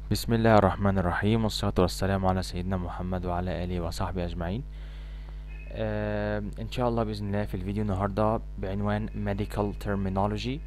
بسم الله الرحمن الرحيم والصلاة والسلام على سيدنا محمد وعلى آله وصحبه أجمعين آه إن شاء الله بإذن الله في الفيديو النهاردة بعنوان Medical Terminology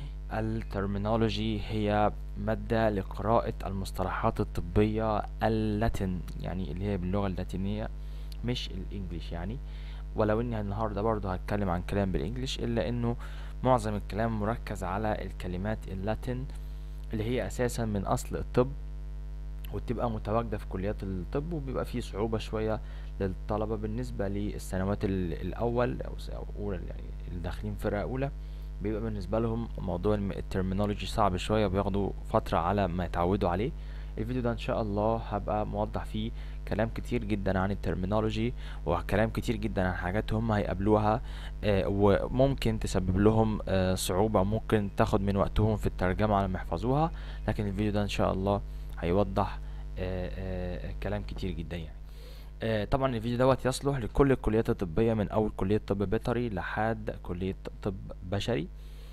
الترمينولوجي هي مادة لقراءة المصطلحات الطبية اللاتين يعني اللي هي باللغة اللاتينية مش الإنجليش يعني ولو إني النهاردة برضه هتكلم عن كلام بالإنجليش إلا إنه معظم الكلام مركز على الكلمات اللاتين اللي هي أساسا من أصل الطب وتبقى متواجدة في كليات الطب وبيبقى فيه صعوبة شوية للطلبة بالنسبة للسنوات ال- الأول أو س- أو أولى يعني اللي داخلين فرقة أولى بيبقى بالنسبة لهم موضوع الم- الترمينولوجي صعب شوية بياخدوا فترة على ما يتعودوا عليه الفيديو ده إن شاء الله هبقى موضح فيه كلام كتير جدا عن الترمينولوجي وكلام كتير جدا عن حاجات هم هيقابلوها آه، وممكن تسبب لهم آه، صعوبة ممكن تاخد من وقتهم في الترجمة على ما يحفظوها لكن الفيديو ده إن شاء الله هيوضح آه، آه، كلام كتير جدا يعني آه، طبعا الفيديو دوت يصلح لكل الكليات الطبية من أول كلية طب بيطري لحد كلية طب بشري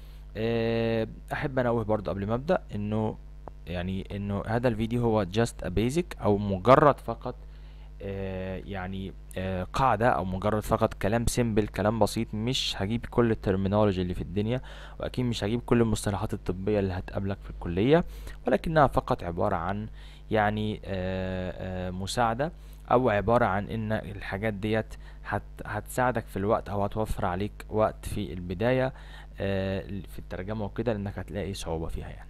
آه، أحب أنوه برضو قبل ما أبدأ إنه يعني إنه هذا الفيديو هو just a basic أو مجرد فقط آه، يعني آه، قاعدة أو مجرد فقط كلام سيمبل كلام بسيط مش هجيب كل الترمينولوجي اللي في الدنيا وأكيد مش هجيب كل المصطلحات الطبية اللي هتقابلك في الكلية ولكنها فقط عبارة عن يعني آه، آه، مساعدة أو عبارة عن إن الحاجات ديت هت هتساعدك في الوقت أو هتوفر عليك وقت في البداية آه، في الترجمة وكده لأنك هتلاقي صعوبة فيها يعني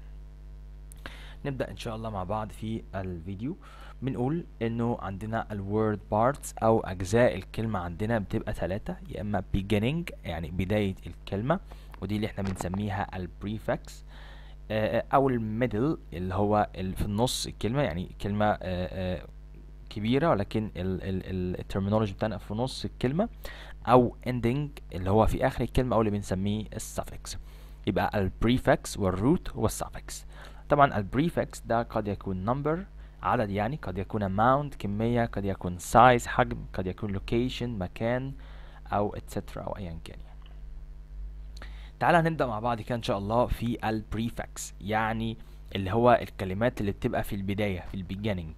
نبدأ إن شاء الله مع بعض في الفيديو بنقول إنه عندنا الword parts أو أجزاء الكلمة عندنا بتبقى ثلاثة يا إما beginning يعني بداية الكلمة ودي اللي احنا بنسميها البريفكس أو الميدل اللي هو ال- في النص الكلمة يعني كلمة آه، آه، كبيرة ولكن الترمينولوجي بتاعنا في نص الكلمة أو ending اللي هو في آخر الكلمة أو اللي بنسميه السفكس يبقى البريفكس والروت والسفكس طبعا البريفكس ده قد يكون number عدد يعني قد يكون amount كمية قد يكون size حجم قد يكون location مكان أو etc أو أيا كان يعني. تعالى هنبدأ مع بعض كده إن شاء الله في البريفكس يعني اللي هو الكلمات اللي بتبقى في البداية في البيجيننج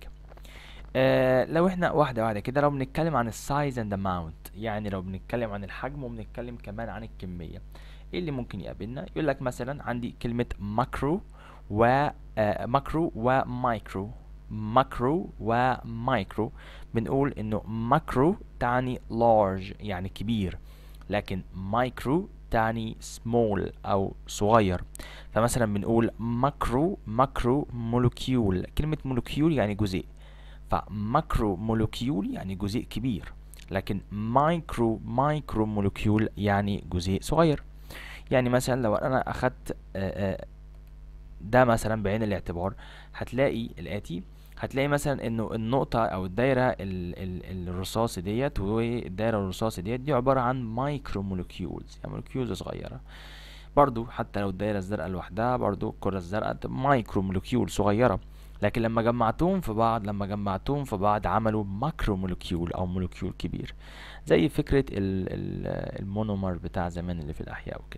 آه لو احنا واحدة واحدة كده لو بنتكلم عن السايز اند اماونت يعني لو بنتكلم عن الحجم وبنتكلم كمان عن الكمية ايه اللي ممكن يقابلنا يقول لك مثلا عندي كلمة ماكرو و آه ماكرو ومايكرو ماكرو ومايكرو بنقول انه ماكرو تعني large يعني كبير لكن مايكرو تعني small او صغير فمثلا بنقول ماكرو ماكرو مولكيول كلمة مولكيول يعني جزيء فماكرو مولكيول يعني جزيء كبير لكن مايكرو مايكرو مولكيول يعني جزيء صغير يعني مثلا لو انا اخدت آه، آه، ده مثلا بعين الاعتبار هتلاقي الاتي هتلاقي مثلا انه النقطة او الدايرة ال ال الرصاصي ديت والدايرة الرصاصي ديت دي عبارة عن مايكرو مولكيولز يعني مولكيولز صغيرة برضو حتى لو الدايرة الزرقاء لوحدها برضو الكرة الزرقاء تبقى مايكرو مولكيول صغيرة لكن لما جمعتهم في بعض لما جمعتهم في بعض عملوا ماكرو مولكيول او مولكيول كبير زي فكرة ال ال المونومر بتاع زمان اللي في الأحياء وكده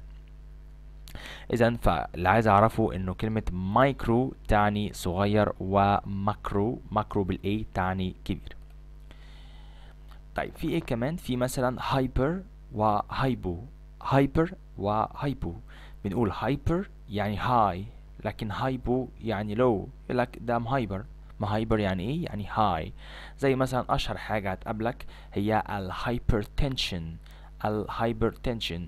إذا فاللي عايز أعرفه إنه كلمة مايكرو تعني صغير وماكرو ماكرو بالإيه تعني كبير طيب في إيه كمان في مثلا هايبر وهايبو هايبر وهايبو بنقول هايبر يعني هاي لكن هايبو يعني لو يقول لك ده مهايبر مهايبر يعني ايه يعني هاي زي مثلا اشهر حاجه هتقابلك هي الهايبرتنشن الهايبرتنشن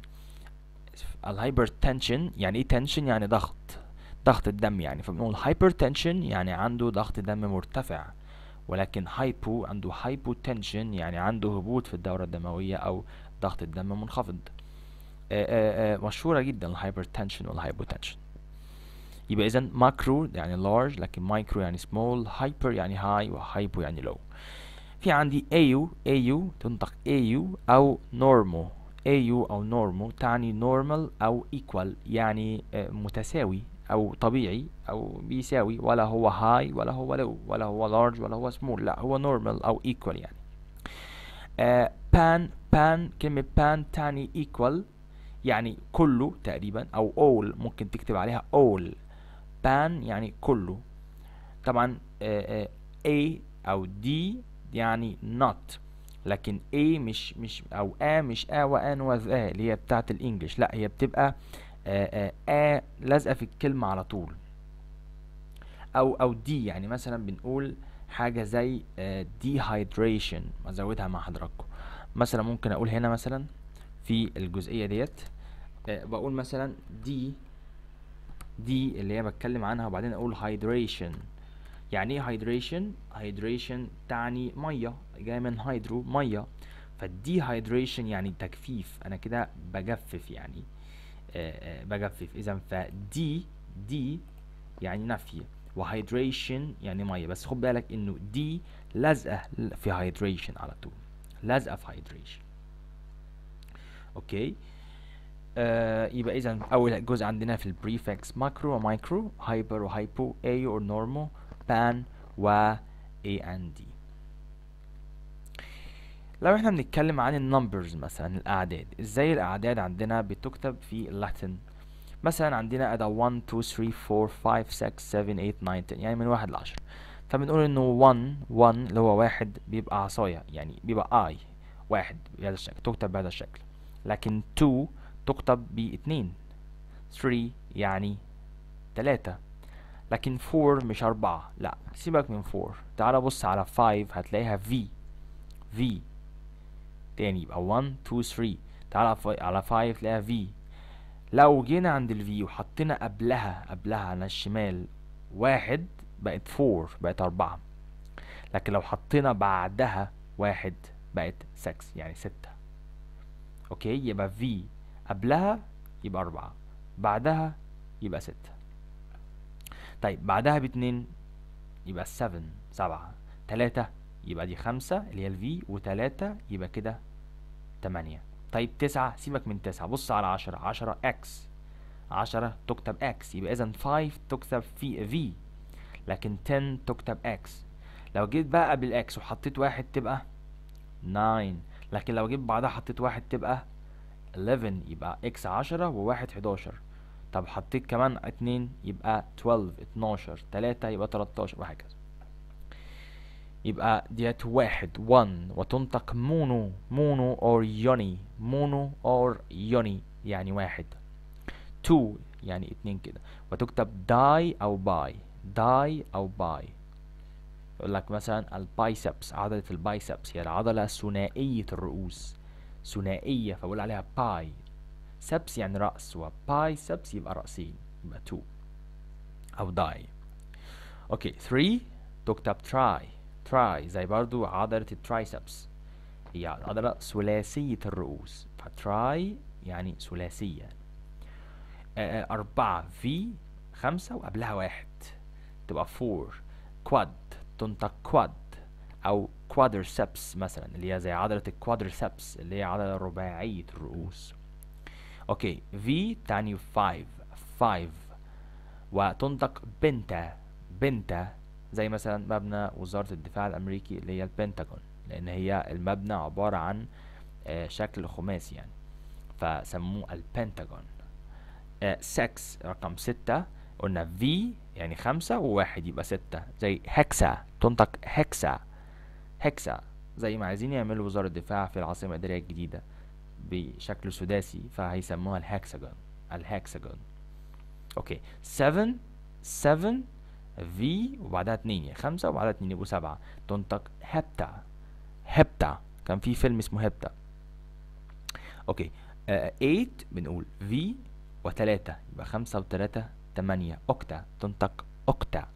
الهايبرتنشن يعني ايه تنشن يعني ضغط ضغط الدم يعني فبنقول هايبرتنشن يعني عنده ضغط دم مرتفع ولكن هايبو عنده هايبوتنشن يعني عنده هبوط في الدورة الدموية أو ضغط الدم منخفض آه، آه، آه، مشهورة جدا الهايبرتنشن والهايبوتنشن يبقى إذا ماكرو يعني large لكن مايكرو يعني small هايبر يعني high وهايبو يعني low في عندي AU AU تنطق AU أو normal AU أو normal تعني normal أو equal يعني آه، متساوي أو طبيعي أو بيساوي ولا هو high ولا هو low ولا هو large ولا هو small لا هو normal أو equal يعني آه pan pan كلمة pan تعني equal يعني كله تقريبا أو all ممكن تكتب عليها all pan يعني كله طبعا آه، آه، A أو D يعني not لكن A مش مش أو A مش A وأن وذا اللي هي بتاعة الإنجليش لا هي بتبقى آه، آه، A لازقة في الكلمة على طول أو أو D يعني مثلا بنقول حاجة زي آه، dehydration أزودها مع حضراتكم مثلا ممكن أقول هنا مثلا في الجزئية ديت آه، بقول مثلا دي دي اللي هي بتكلم عنها وبعدين اقول hydration يعني ايه hydration hydration تعني ميه جاي من هيدرو ميه فالدي hydration يعني تجفيف انا كده بجفف يعني آه، آه، بجفف اذا فدي دي يعني نفي وهيدريشن يعني ميه بس خد بالك انه دي لازقه في هيدريشن على طول لازقه في هيدريشن اوكي آه يبقى اذا اول جزء عندنا في البريفكس ماكرو ومايكرو هايبر وهايبو اي اور نورمال بان و A and D لو احنا بنتكلم عن النمبرز مثلا الاعداد ازاي الاعداد عندنا بتكتب في اللاتين مثلا عندنا اداة 1 2 3 4 5 6 7 8 9 10 يعني من واحد لعشرة فبنقول انه 1 1 اللي هو واحد بيبقى عصاية يعني بيبقى اي واحد بهذا الشكل تكتب بهذا الشكل لكن 2 تكتب باتنين 3 يعني تلاتة لكن 4 مش أربعة لا سيبك من 4 تعال بص على 5 هتلاقيها V V تاني يبقى 1 2 3 تعال ف- على 5 تلاقيها V لو جينا عند ال V وحطينا قبلها قبلها على الشمال واحد بقت 4 بقت أربعة لكن لو حطينا بعدها واحد بقت 6 يعني ستة اوكي يبقى V قبلها يبقى أربعة بعدها يبقى ستة طيب بعدها باتنين يبقى seven سبعة تلاتة يبقى دي خمسة اللي هي الفي وتلاتة يبقى كده تمانية طيب تسعة سيبك من تسعة بص على عشرة عشرة اكس عشرة تكتب اكس يبقى اذا فايف تكتب في في لكن ten تكتب اكس لو جيت بقى قبل اكس وحطيت واحد تبقى ناين لكن لو جيت بعدها حطيت واحد تبقى 11 يبقى اكس عشرة وواحد حداشر طب حطيت كمان اتنين يبقى 12 اتناشر تلاتة يبقى تلاتاشر وهكذا يبقى ديت واحد one وتنطق مونو مونو or يوني مونو or يوني يعني واحد two يعني اتنين كده وتكتب داي او باي داي او باي يقول لك مثلا البايسبس عضلة البايسبس هي العضلة ثنائية الرؤوس ثنائية فبقول عليها باي سبس يعني رأس وباي سبس يبقى رأسين يبقى تو أو داي أوكي 3 تكتب تراي تراي زي برضو عضلة الترايسبس هي عضلة ثلاثية الرؤوس فتراي يعني ثلاثية آه، آه، أربعة في خمسة وقبلها واحد تبقى فور كواد تنطق كواد أو كوادرسبس مثلا اللي هي زي عضلة الكوادرسبس اللي هي عضلة رباعية الرؤوس اوكي في تعني 5 5 وتنطق بنتا بنتا زي مثلا مبنى وزارة الدفاع الأمريكي اللي هي البنتاجون لأن هي المبنى عبارة عن آه، شكل خماسي يعني فسموه البنتاجون 6 رقم ستة قلنا في يعني خمسة وواحد يبقى ستة زي هكسا تنطق هكسا هكسا زي ما عايزين يعملوا وزارة الدفاع في العاصمة الإدارية الجديدة بشكل سداسي فهيسموها الهكساجون الهكساجون اوكي 7 7 في وبعدها اتنين يعني خمسة وبعدها اتنين يبقوا سبعة تنطق هبتا هبتا كان في فيلم اسمه هبتا اوكي 8 بنقول في وتلاتة يبقى خمسة وتلاتة تمانية اوكتا تنطق اوكتا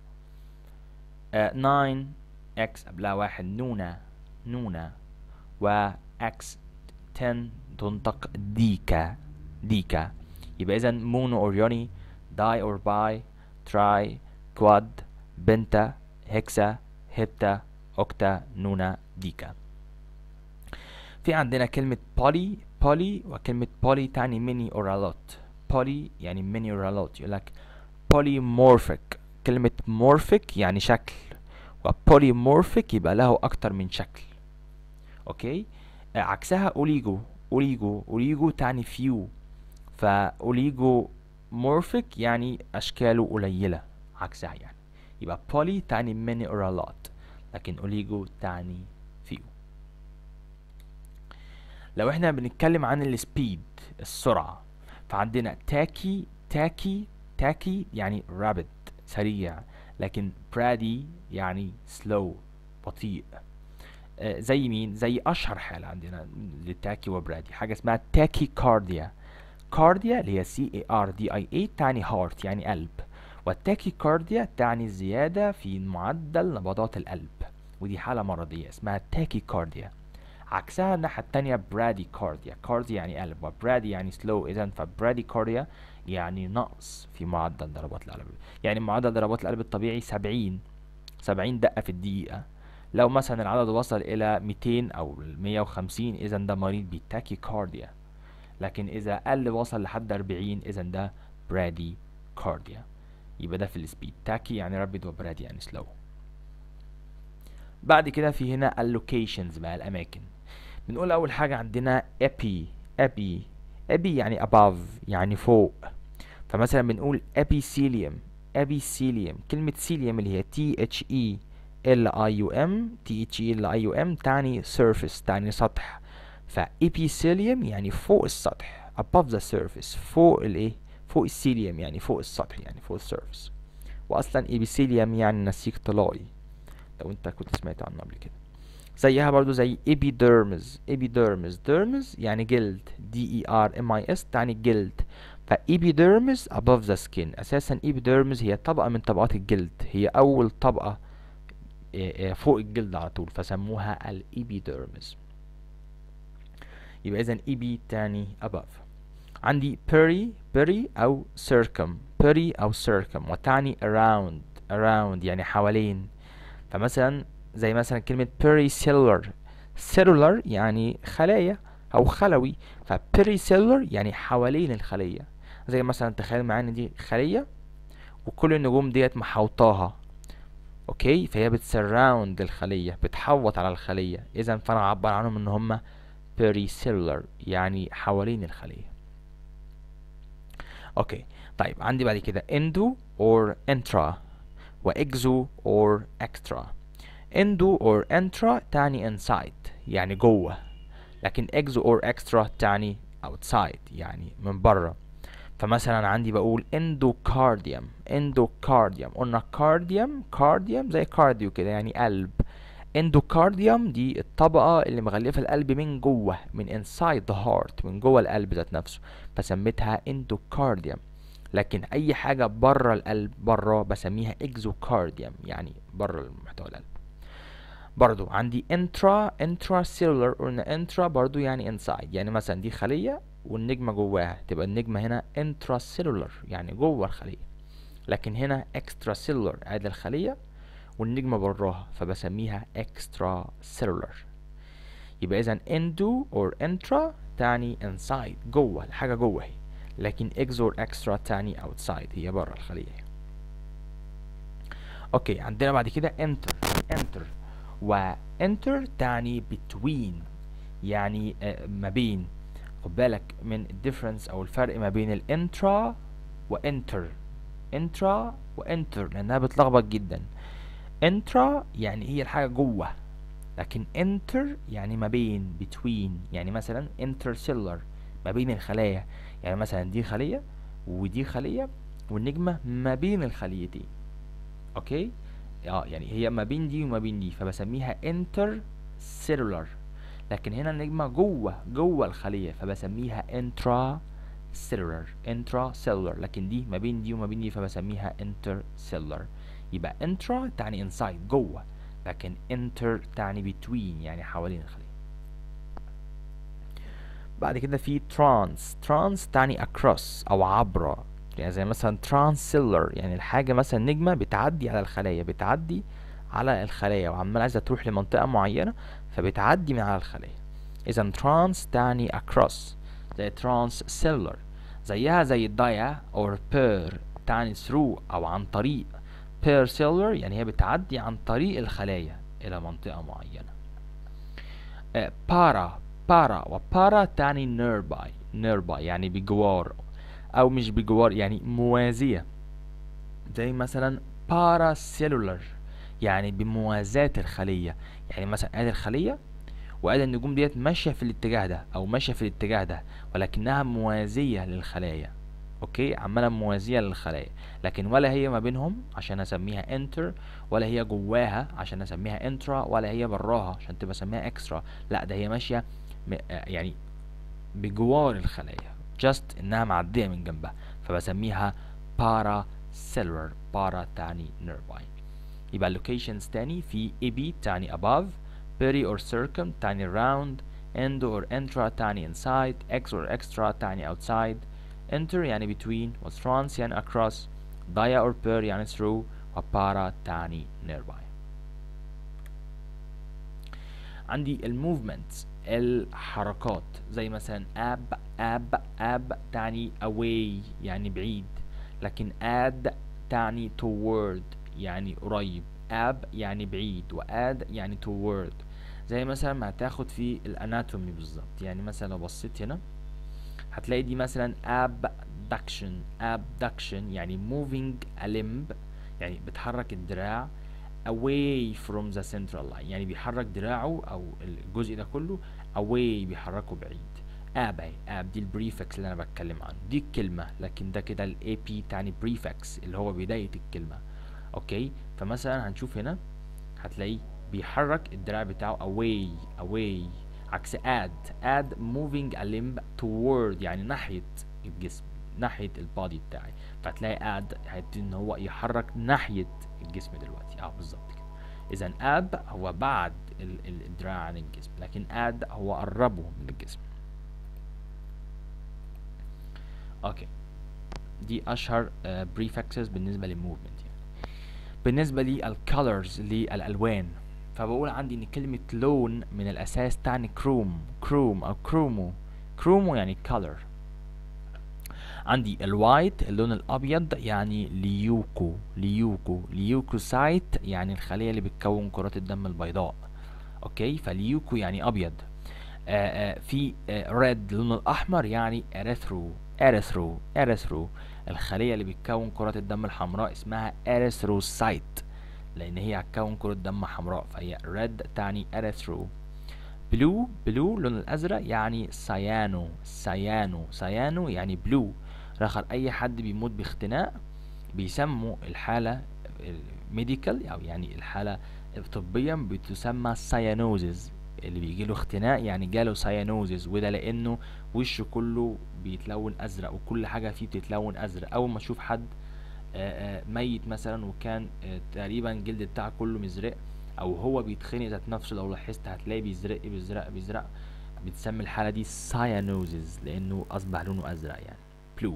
9 اكس قبلها واحد نونا نونا و اكس 10 تنطق ديكا ديكا يبقى اذا مونو اور يوني داي اور باي تراي كواد بنتا هكسا هبتا اوكتا نونا ديكا في عندنا كلمة بولي بولي وكلمة بولي تعني ميني اور الوت بولي يعني ميني اور الوت يقول لك polymorphic كلمة morphic يعني شكل وبوليمورفيك يبقى له أكتر من شكل أوكي آه، عكسها أوليجو أوليجو أوليجو تعني فيو فأوليجو مورفيك يعني أشكاله قليلة عكسها يعني يبقى poly تعني many or a lot لكن oligo تعني few لو احنا بنتكلم عن السبيد السرعة فعندنا تاكي تاكي تاكي يعني rapid سريع لكن برادي يعني slow بطيء آه، زي مين زي اشهر حالة عندنا للتاكي وبرادي حاجة اسمها تاكي كارديا كارديا اللي هي سي اي ار دي اي اي تعني هارت يعني قلب والتاكي كارديا تعني زيادة في معدل نبضات القلب ودي حالة مرضية اسمها تاكي كارديا عكسها الناحية التانية برادي كارديا كارديا يعني قلب وبرادي يعني سلو اذا فبرادي كارديا يعني نقص في معدل ضربات القلب يعني معدل ضربات القلب الطبيعي سبعين سبعين دقة في الدقيقة لو مثلا العدد وصل إلى 200 أو 150 إذا ده مريض بالتاكي كارديا لكن إذا قل وصل لحد 40 إذا ده برادي كارديا يبقى ده في السبيد تاكي يعني رابيد وبرادي يعني سلو بعد كده في هنا اللوكيشنز بقى الأماكن بنقول أول حاجة عندنا epi epi epi يعني above يعني فوق فمثلا بنقول epithelium epithelium كلمة cilium اللي هي T H E L I U M T H E L I U M تعني surface تعني سطح فepithelium يعني فوق السطح above the surface فوق الايه فوق السيليوم يعني فوق السطح يعني فوق السيرفس واصلا epithelium يعني نسيج طلائي لو انت كنت سمعت عنه قبل كده زيها برضو زي epidermis epidermis dermis يعني جلد D E R M I S تعني جلد ف epidermis above the skin اساسا epidermis هي طبقة من طبقات الجلد هي اول طبقة آه، آه، فوق الجلد على طول فسموها الإيبيديرمس يبقى إذا إيبي تاني above عندي peri peri أو circum peri أو circum وتعني around around يعني حوالين فمثلا زي مثلا كلمة pericellular cellular يعني خلايا أو خلوي ف pericellular يعني حوالين الخلية زي مثلا تخيل معايا إن دي خلية وكل النجوم ديت محوطاها اوكي فهي بتسراوند الخلية بتحوط على الخلية اذا فانا اعبر عنهم ان هما pericellular يعني حوالين الخلية اوكي طيب عندي بعد كده endo or intra واكزو or extra endo or intra تعني inside يعني جوه لكن exo or extra تعني outside يعني من بره فمثلا عندي بقول اندوكارديوم اندوكارديوم قلنا كارديوم كارديوم زي كارديو كده يعني قلب اندوكارديوم دي الطبقة اللي مغلفة القلب من جوه من inside the heart من جوه القلب ذات نفسه فسميتها اندوكارديوم لكن اي حاجة بره القلب بره بسميها اكزوكارديوم يعني بره محتوى القلب برضو عندي انترا انترا سيلولر قلنا انترا برضو يعني انسايد يعني مثلا دي خلية والنجمة جواها تبقى النجمة هنا intracellular يعني جوه الخلية لكن هنا extracellular ادي الخلية والنجمة براها فبسميها extracellular يبقى اذا endo or intra تعني inside جوه الحاجة جوه هي لكن ex or extra تعني outside هي بره الخلية اوكي عندنا بعد كده enter enter و enter تعني between يعني آه، ما بين خد بالك من الديفرنس او الفرق ما بين الانترا وانتر انترا وانتر لانها بتلخبط جدا انترا يعني هي الحاجه جوه لكن انتر يعني ما بين between يعني مثلا intercellular ما بين الخلايا يعني مثلا دي خليه ودي خليه والنجمه ما بين الخليتين اوكي اه يعني هي ما بين دي وما بين دي فبسميها intercellular لكن هنا النجمة جوه جوه الخلية فبسميها intra cellular intra cellular لكن دي ما بين دي وما بين دي فبسميها intercellular يبقى intra تعني inside جوه لكن inter تعني between يعني حوالين الخلية بعد كده في trans trans تعني across أو عبر يعني زي مثلا transcellular يعني الحاجة مثلا نجمة بتعدي على الخلايا بتعدي على الخلايا وعمال عايزة تروح لمنطقة معينة فبتعدي من على الخلية إذا trans تعني across زي transcellular زيها زي dia or per تعني through أو عن طريق per cellular يعني هي بتعدي عن طريق الخلايا إلى منطقة معينة آه، para para و para تعني nearby nearby يعني بجوار أو مش بجوار يعني موازية زي مثلا paracellular يعني بموازاة الخلية يعني مثلا ادي الخلية وادي النجوم ديت ماشية في الاتجاه ده او ماشية في الاتجاه ده ولكنها موازية للخلايا اوكي عمالة موازية للخلايا لكن ولا هي ما بينهم عشان اسميها انتر ولا هي جواها عشان اسميها انترا ولا هي براها عشان تبقى اسميها اكسترا لا ده هي ماشية م- آه يعني بجوار الخلايا just انها معدية من جنبها فبسميها paracellular para تعني nearby يبقى locations تاني في epi تعني above peri or circum تعني round end or intra تعني inside ex or extra تعني outside enter يعني between و trans يعني across dia or per يعني through و para تعني nearby عندي الموفمنت الحركات زي مثلا ab ab ab تعني away يعني بعيد لكن ad تعني toward يعني قريب ab يعني بعيد و ad يعني toward زي مثلا ما هتاخد في الاناتومي بالظبط يعني مثلا لو بصيت هنا هتلاقي دي مثلا abduction abduction يعني moving a limb يعني بتحرك الدراع away from the central line يعني بيحرك دراعه او الجزء ده كله away بيحركه بعيد اب اهي اب دي البريفكس اللي انا بتكلم عنه دي الكلمه لكن ده كده الاي بي تعني بريفكس اللي هو بدايه الكلمه اوكي فمثلا هنشوف هنا هتلاقيه بيحرك الدراع بتاعه away away عكس add add moving a limb toward يعني ناحيه الجسم ناحيه البادي بتاعي فهتلاقي add هيبتدي ان هو يحرك ناحيه الجسم دلوقتي اه بالظبط كده اذا اب هو بعد ال- ال- الدراع عن الجسم لكن اد هو قربه من الجسم اوكي دي اشهر بريفكسز بالنسبه للموفمنت يعني بالنسبه للكالرز للالوان فبقول عندي ان كلمه لون من الاساس تعني كروم كروم او كرومو كرومو يعني color عندي الوايت اللون الابيض يعني ليوكو ليوكو ليوكوسايت يعني الخليه اللي بتكون كرات الدم البيضاء اوكي فليوكو يعني ابيض آآ آآ في ريد اللون الاحمر يعني اريثرو اريثرو اريثرو الخليه اللي بتكون كرات الدم الحمراء اسمها اريثروسايت لان هي هتكون كرة دم حمراء فهي ريد تعني اريثرو بلو بلو اللون الازرق يعني سيانو سيانو سيانو يعني بلو رخر اي حد بيموت باختناق بيسموا الحالة ميديكال او يعني الحالة طبيا بتسمى سيانوزز اللي بيجي له اختناق يعني جاله سيانوزز وده لانه وشه كله بيتلون ازرق وكل حاجة فيه بتتلون ازرق اول ما اشوف حد آآ آآ ميت مثلا وكان تقريبا الجلد بتاعه كله مزرق او هو بيتخنق ذات نفسه لو لاحظت هتلاقيه بيزرق بيزرق بيزرق بتسمي الحالة دي سايانوزز لانه اصبح لونه ازرق يعني بلو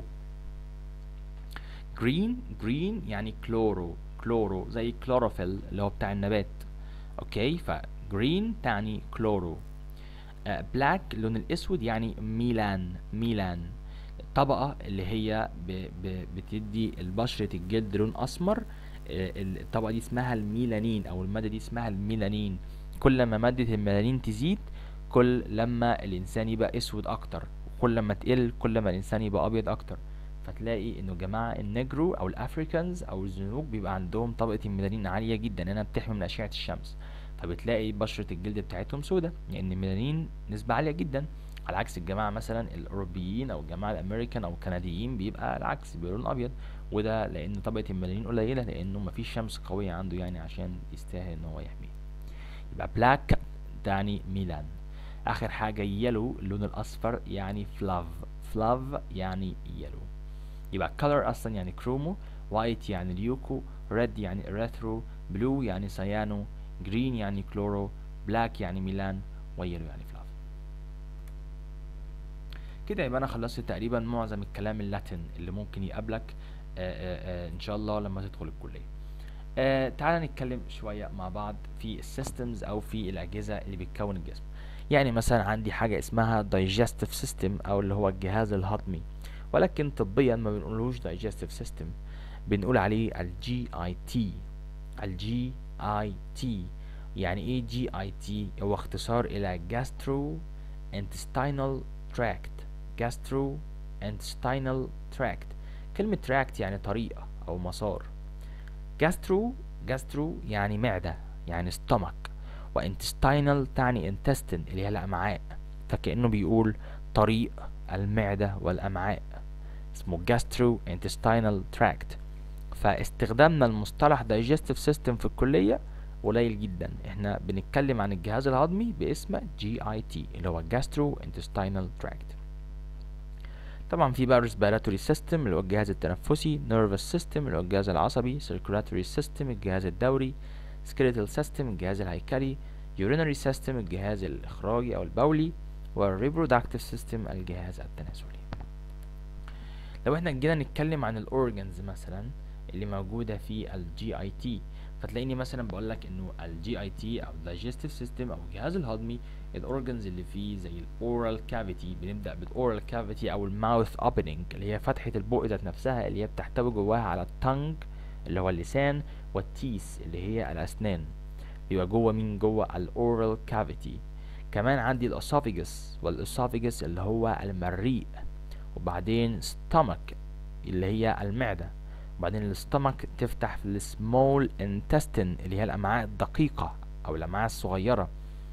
جرين جرين يعني كلورو كلورو زي كلوروفيل اللي هو بتاع النبات اوكي فجرين تعني كلورو بلاك اللون الاسود يعني ميلان ميلان الطبقة اللي هي ب ب بتدي البشرة الجلد لون اسمر الطبقة دي اسمها الميلانين او المادة دي اسمها الميلانين كل ما مادة الميلانين تزيد كل لما الانسان يبقى اسود اكتر وكل ما تقل كل ما الانسان يبقى ابيض اكتر فتلاقي انه جماعة النجرو او الافريكانز او الزنوج بيبقى عندهم طبقة الميلانين عالية جدا لانها بتحمي من اشعة الشمس فبتلاقي بشرة الجلد بتاعتهم سودة لان يعني الميلانين نسبة عالية جدا على عكس الجماعة مثلا الأوروبيين أو الجماعة الأمريكان أو الكنديين بيبقى العكس بيبقى لون أبيض وده لأن طبقة الميلانين قليلة لأنه مفيش شمس قوية عنده يعني عشان يستاهل إن هو يحميه يبقى بلاك تعني ميلان آخر حاجة يلو اللون الأصفر يعني فلاف فلاف يعني يلو يبقى color أصلا يعني كرومو وايت يعني ليوكو ريد يعني اريثرو بلو يعني سيانو جرين يعني كلورو بلاك يعني ميلان ويلو يعني فلاف كده يبقى انا خلصت تقريبا معظم الكلام اللاتين اللي ممكن يقابلك آآ آآ ان شاء الله لما تدخل الكليه تعالى نتكلم شويه مع بعض في السيستمز او في الاجهزه اللي بتكون الجسم يعني مثلا عندي حاجه اسمها digestive system او اللي هو الجهاز الهضمي ولكن طبيا ما بنقولوش digestive system بنقول عليه الجي اي تي الجي اي تي يعني ايه جي اي تي هو اختصار الى gastro intestinal tract gastro intestinal tract كلمة tract يعني طريقة أو مسار جاسترو جاسترو يعني معدة يعني stomach وانتستينال تعني intestine اللي هي الأمعاء فكأنه بيقول طريق المعدة والأمعاء اسمه gastrointestinal tract فاستخدامنا المصطلح digestive system في الكلية قليل جدا احنا بنتكلم عن الجهاز الهضمي باسم GIT اللي هو gastrointestinal tract طبعا في بقى respiratory system اللي هو الجهاز التنفسي nervous system اللي هو الجهاز العصبي circulatory system الجهاز الدوري skeletal system الجهاز الهيكلي urinary system الجهاز الإخراجي أو البولي والreproductive system الجهاز التناسلي لو احنا جينا نتكلم عن الاورجنز مثلا اللي موجودة في الجي اي تي فتلاقيني مثلا بقول لك انه الجي اي تي او digestive سيستم او الجهاز الهضمي الاورجنز اللي فيه زي الاورال كافيتي بنبدا بالاورال كافيتي او الماوث اوبننج اللي هي فتحه البق ذات نفسها اللي هي بتحتوي جواها على التانج اللي هو اللسان والتيس اللي هي الاسنان بيبقى جوه مين جوه الاورال كافيتي كمان عندي الاسوفيجس والاسوفيجس اللي هو المريء وبعدين stomach اللي هي المعدة وبعدين الستمك تفتح في السمول intestine اللي هي الأمعاء الدقيقة أو الأمعاء الصغيرة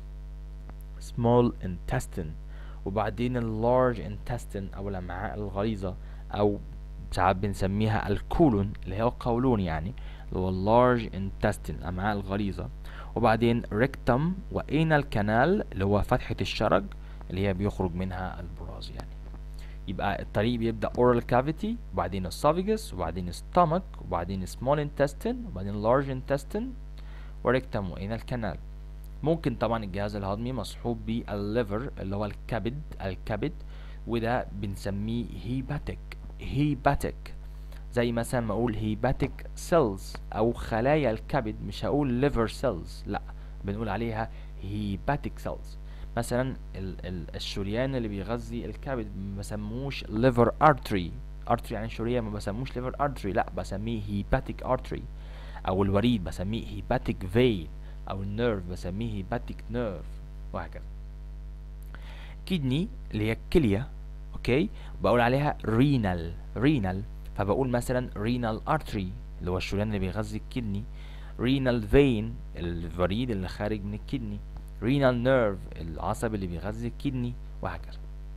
small intestine وبعدين اللارج intestine أو الأمعاء الغليظة أو ساعات بنسميها الكولون اللي هو القولون يعني اللي هو اللارج intestine الأمعاء الغليظة وبعدين rectum وانال كانال اللي هو فتحة الشرج اللي هي بيخرج منها البراز يعني يبقى الطريق بيبدأ oral cavity وبعدين esophagus وبعدين stomach وبعدين small intestine وبعدين large intestine وريكتم وانال كانال ممكن طبعا الجهاز الهضمي مصحوب بالليفر اللي هو الكبد الكبد وده بنسميه هيباتيك هيباتيك زي مثلا ما اقول هيباتيك سيلز او خلايا الكبد مش هقول ليفر سيلز لا بنقول عليها هيباتيك سيلز مثلا ال ال الشريان اللي بيغذي الكبد ما بسموش ليفر ارتري ارتري يعني شريان ما بسموش ليفر ارتري لا بسميه هيباتيك ارتري او الوريد بسميه هيباتيك فين او النيرف بسميه هيباتيك نيرف وهكذا كدني اللي هي الكليه اوكي بقول عليها رينال رينال فبقول مثلا رينال ارتري اللي هو الشريان اللي بيغذي الكدني رينال فين الوريد اللي خارج من الكدني رينال نيرف العصب اللي بيغذي الكدني وهكذا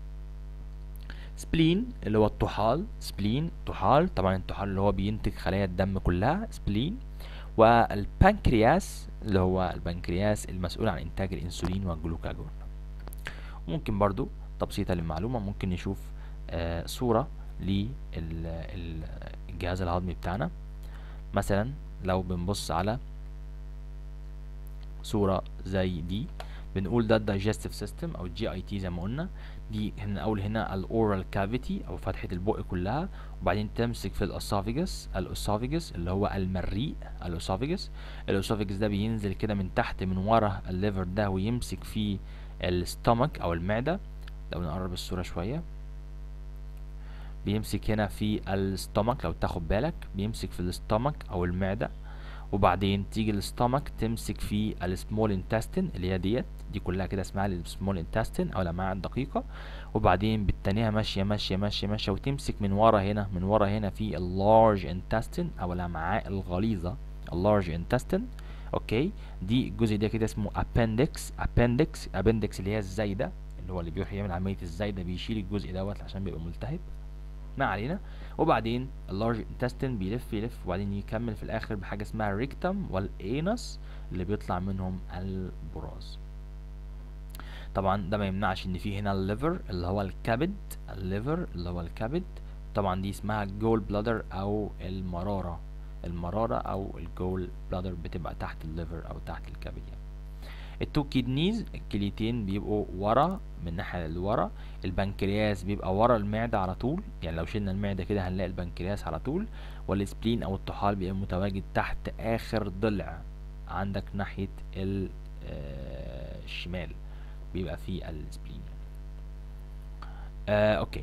سبلين اللي هو الطحال سبلين طحال طبعا الطحال اللي هو بينتج خلايا الدم كلها سبلين والبنكرياس اللي هو البنكرياس المسؤول عن انتاج الانسولين والجلوكاجون ممكن برضو تبسيطة للمعلومة ممكن نشوف آه صورة للجهاز الهضمي بتاعنا مثلا لو بنبص على صورة زي دي بنقول ده الدايجستيف سيستم او الجي اي تي زي ما قلنا دي هنا اول هنا الاورال كافيتي او فتحة البق كلها وبعدين تمسك في الاسوفيجس الاسوفيجس اللي هو المريء الاسوفيجس الاسوفيجس ده بينزل كده من تحت من ورا الليفر ده ويمسك في الستومك او المعدة لو نقرب الصورة شوية بيمسك هنا في الستومك لو تاخد بالك بيمسك في الستومك او المعدة وبعدين تيجي الستومك تمسك في السمول انتستين اللي هي ديت دي كلها كده اسمها السمول انتستين او الامعاء الدقيقة وبعدين بالتانية ماشية ماشية ماشية ماشية وتمسك من ورا هنا من ورا هنا في اللارج انتستين او الامعاء الغليظة اللارج انتستين اوكي دي الجزء ده كده اسمه ابندكس ابندكس ابندكس اللي هي الزايدة اللي هو اللي بيروح يعمل عملية الزايدة بيشيل الجزء دوت عشان بيبقى ملتهب ما علينا وبعدين اللارج انتستين بيلف يلف وبعدين يكمل في الاخر بحاجه اسمها الريكتم والانس اللي بيطلع منهم البراز طبعا ده ما يمنعش ان في هنا الليفر اللي هو الكبد الليفر اللي هو الكبد طبعا دي اسمها جول بلادر او المراره المراره او الجول بلادر بتبقى تحت الليفر او تحت الكبد يعني التو كيدنيز الكليتين بيبقوا ورا من الناحيه اللي ورا البنكرياس بيبقى ورا المعده على طول يعني لو شلنا المعده كده هنلاقي البنكرياس على طول والسبلين او الطحال بيبقى متواجد تحت اخر ضلع عندك ناحيه الشمال بيبقى فيه السبلين آه اوكي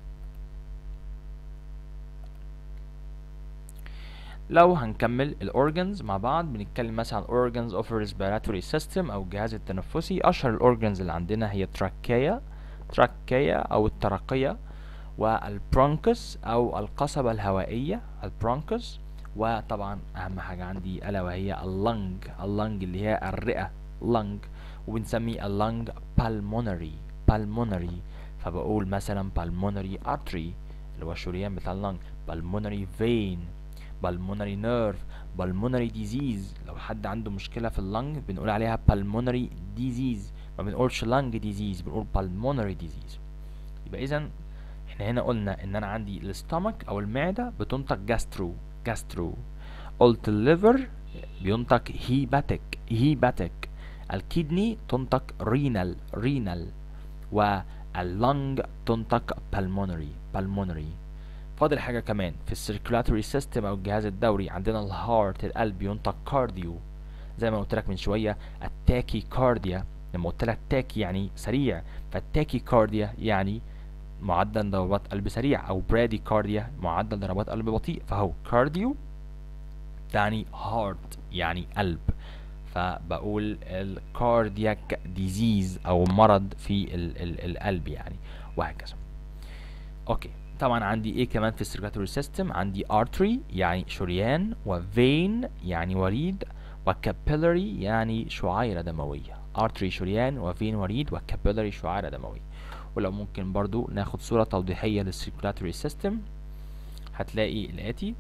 لو هنكمل الاورجنز مع بعض بنتكلم مثلا عن organs of respiratory system او الجهاز التنفسي اشهر الاورجنز اللي عندنا هي تراكيا تراكيا او الترقية والبرونكس او القصبة الهوائية البرونكس وطبعا اهم حاجه عندي الا وهي اللنج اللنج اللي هي الرئه لنج وبنسمي اللنج pulmonary pulmonary فبقول مثلا pulmonary artery اللي هو الشريان بتاع اللنج pulmonary vein pulmonary nerve pulmonary disease لو حد عنده مشكلة في اللنج بنقول عليها pulmonary disease ما بنقولش lung disease بنقول pulmonary disease يبقى إذا احنا هنا قلنا إن أنا عندي الاستومك أو المعدة بتنطق جاسترو جاسترو قلت الليفر بينطق هيباتيك هيباتيك الكدني تنطق رينال رينال واللنج تنطق pulmonary pulmonary فاضل حاجة كمان في السيركولاتوري سيستم أو الجهاز الدوري عندنا الهارت القلب ينطق كارديو زي ما قلت لك من شوية التاكي كارديا لما قلت لك تاكي يعني سريع فالتاكي كارديا يعني معدل ضربات قلب سريع أو برادي كارديا معدل ضربات قلب بطيء فهو كارديو يعني هارت يعني قلب فبقول الكاردياك ديزيز او مرض في ال ال القلب يعني وهكذا اوكي طبعا عندي ايه كمان في السيركاتوري سيستم عندي artery يعني شريان وvein يعني وريد وكابيلاري يعني شعيرة دموية artery شريان وفين وريد وكابيلاري شعيرة دموية ولو ممكن برضو ناخد صورة توضيحية للسيركولاتوري سيستم هتلاقي الآتي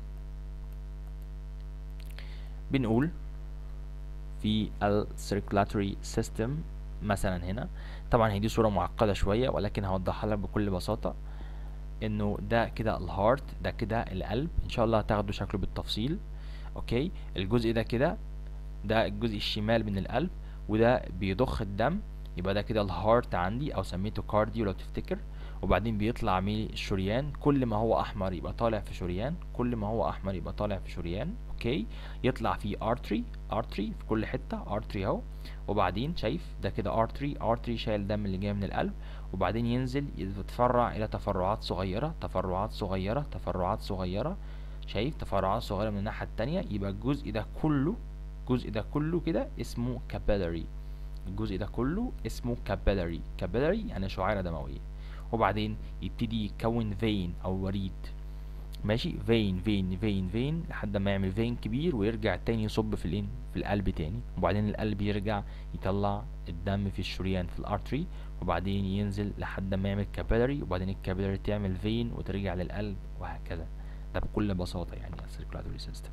بنقول في السيركولاتوري سيستم مثلا هنا طبعا هي دي صورة معقدة شوية ولكن هوضحها لك بكل بساطة انه ده كده الهارت ده كده القلب ان شاء الله هتاخدوا شكله بالتفصيل اوكي الجزء ده كده ده الجزء الشمال من القلب وده بيضخ الدم يبقى ده كده الهارت عندي او سميته كارديو لو تفتكر وبعدين بيطلع من الشريان كل ما هو احمر يبقى طالع في شريان كل ما هو احمر يبقى طالع في شريان اوكي يطلع فيه ارتري ارتري في كل حته ارتري اهو وبعدين شايف ده كده ارتري ارتري شايل الدم اللي جاي من القلب وبعدين ينزل يتفرع الى تفرعات صغيره تفرعات صغيره تفرعات صغيره شايف تفرعات صغيره من الناحيه التانية يبقى الجزء ده كله الجزء ده كله كده اسمه كابيلاري الجزء ده كله اسمه كابيلاري كابيلاري يعني شعيره دمويه وبعدين يبتدي يكون فين او وريد ماشي فين فين فين فين لحد ما يعمل فين كبير ويرجع تاني يصب في الين في القلب تاني وبعدين القلب يرجع يطلع الدم في الشريان في الارتري وبعدين ينزل لحد ما يعمل كابيلاري وبعدين الكابيلاري تعمل فين وترجع للقلب وهكذا ده بكل بساطة يعني السيركولاتوري سيستم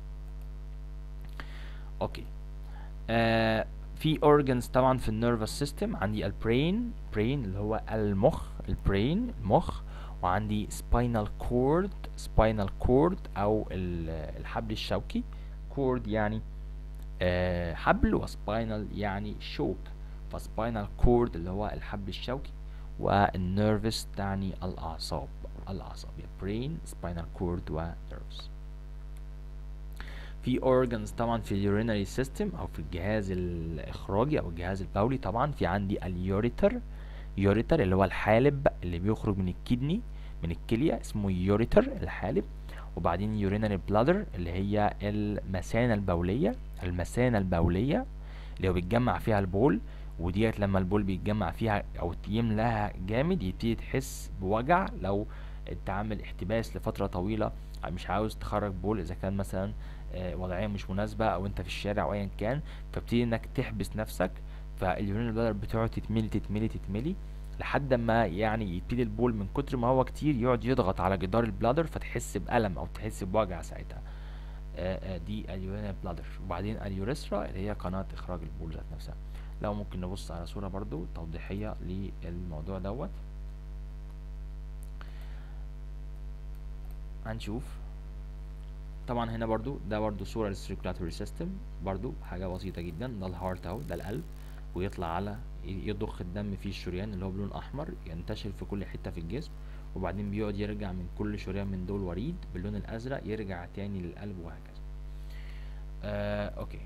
اوكي آه في اورجنز طبعا في النيرفس سيستم عندي البرين برين اللي هو المخ البرين المخ وعندي spinal cord spinal cord او الحبل الشوكي cord يعني آه حبل وسباينال يعني شوك فسباينال كورد اللي هو الحبل الشوكي والنيرفس تعني الاعصاب الاعصاب برين سباينال كورد ونيرفس في اورجنز طبعا في اليورينري سيستم او في الجهاز الاخراجي او الجهاز البولي طبعا في عندي اليوريتر يوريتر اللي هو الحالب اللي بيخرج من الكدني من الكليه اسمه يوريتر الحالب وبعدين يورينري بلادر اللي هي المثانه البوليه المثانه البوليه اللي هو بيتجمع فيها البول وديت لما البول بيتجمع فيها او يملاها جامد يبتدي تحس بوجع لو انت عامل احتباس لفتره طويله مش عاوز تخرج بول اذا كان مثلا وضعيه مش مناسبه او انت في الشارع او ايا كان فبتدي انك تحبس نفسك فاليورين بلادر بتقعد تتملي تتملي تتملي لحد ما يعني يبتدي البول من كتر ما هو كتير يقعد يضغط على جدار البلادر فتحس بألم او تحس بوجع ساعتها آآ آآ دي اليورين بلادر وبعدين اليوريثرا اللي هي قناه اخراج البول ذات نفسها لو ممكن نبص على صوره برضو توضيحيه للموضوع دوت هنشوف طبعا هنا برضو ده برضو صورة للسيركولاتوري سيستم برضو حاجة بسيطة جدا ده الهارت اهو ده القلب ويطلع على يضخ الدم في الشريان اللي هو بلون احمر ينتشر في كل حتة في الجسم وبعدين بيقعد يرجع من كل شريان من دول وريد باللون الازرق يرجع تاني للقلب وهكذا آه اوكي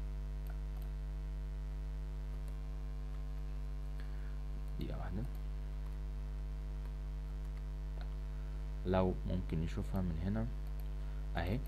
دقيقة واحدة لو ممكن نشوفها من هنا اهي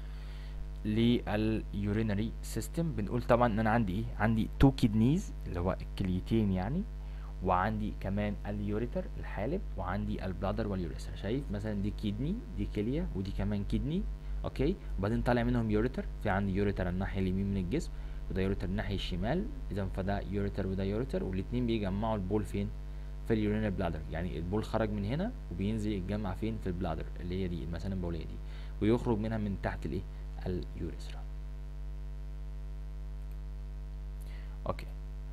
لليورينري سيستم بنقول طبعا ان انا عندي ايه عندي تو كيدنيز اللي هو الكليتين يعني وعندي كمان اليوريتر الحالب وعندي البلادر واليوريثرا شايف مثلا دي كيدني دي كليه ودي كمان كيدني اوكي وبعدين طالع منهم يوريتر في عندي يوريتر الناحيه اليمين من الجسم وده يوريتر الناحيه الشمال اذا فده يوريتر وده يوريتر والاثنين بيجمعوا البول فين في اليورينال بلادر يعني البول خرج من هنا وبينزل يتجمع فين في البلادر اللي هي دي المثانه البوليه دي ويخرج منها من تحت الايه اليوريثرا اوكي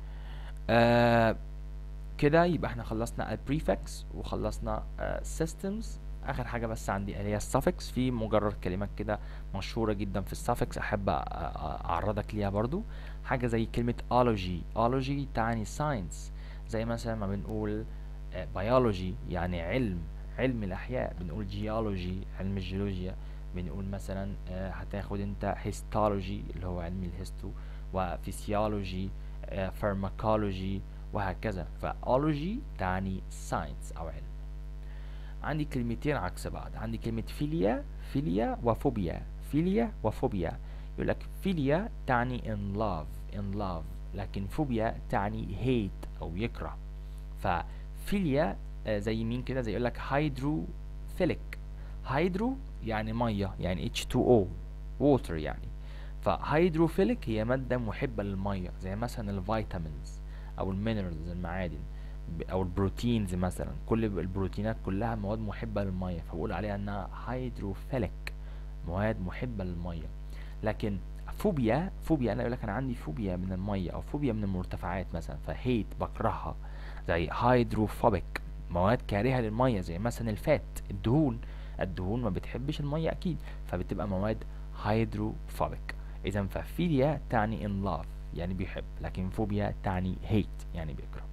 آه كده يبقى احنا خلصنا البريفكس وخلصنا سيستمز آه اخر حاجه بس عندي اللي هي السافكس في مجرد كلمات كده مشهوره جدا في السافكس احب اعرضك ليها برضو حاجه زي كلمه ology ology تعني ساينس زي مثلا ما بنقول بيولوجي يعني علم علم الاحياء بنقول جيولوجي علم الجيولوجيا بنقول مثلا هتاخد انت هيستولوجي اللي هو علم الهيستو وفيسيولوجي فارماكولوجي وهكذا فأولوجي تعني ساينس أو علم عندي كلمتين عكس بعض عندي كلمة فيليا فيليا وفوبيا فيليا وفوبيا يقول لك فيليا تعني in love in love لكن فوبيا تعني hate أو يكره ففيليا زي مين كده زي يقول لك هيدروفيليك هيدرو يعني مية يعني H2O water يعني فهيدروفيليك هي مادة محبة للمية زي مثلا الفيتامينز او المينرالز المعادن او البروتينز مثلا كل البروتينات كلها مواد محبه للميه فبقول عليها انها هيدروفيليك مواد محبه للميه لكن فوبيا فوبيا انا اقول لك انا عندي فوبيا من الميه او فوبيا من المرتفعات مثلا فهيت بكرهها زي هيدروفوبيك مواد كارهه للميه زي مثلا الفات الدهون الدهون ما بتحبش الميه اكيد فبتبقى مواد هيدروفوبيك اذا ففيليا تعني ان لاف يعني بيحب لكن فوبيا تعني hate يعني بيكره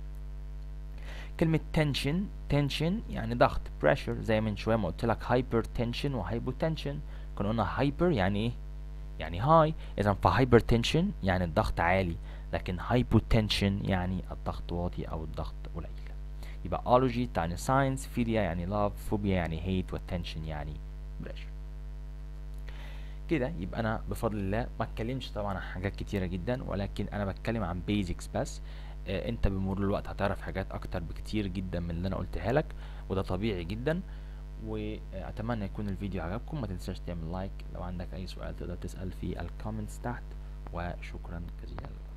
كلمة tension tension يعني ضغط pressure زي من شوية ما قلت لك hypertension وhypotension كنا قلنا hyper يعني ايه يعني high اذا فhypertension يعني الضغط عالي لكن hypotension يعني الضغط واطي او الضغط قليل يبقى ology تعني science philia يعني love phobia يعني hate والtension يعني pressure كده يبقى انا بفضل الله ما اتكلمش طبعا عن حاجات كتيره جدا ولكن انا بتكلم عن بيزكس بس آه انت بمرور الوقت هتعرف حاجات اكتر بكتير جدا من اللي انا قلتها لك وده طبيعي جدا واتمنى يكون الفيديو عجبكم ما تنساش تعمل لايك لو عندك اي سؤال تقدر تسال في الكومنتس تحت وشكرا جزيلا لكم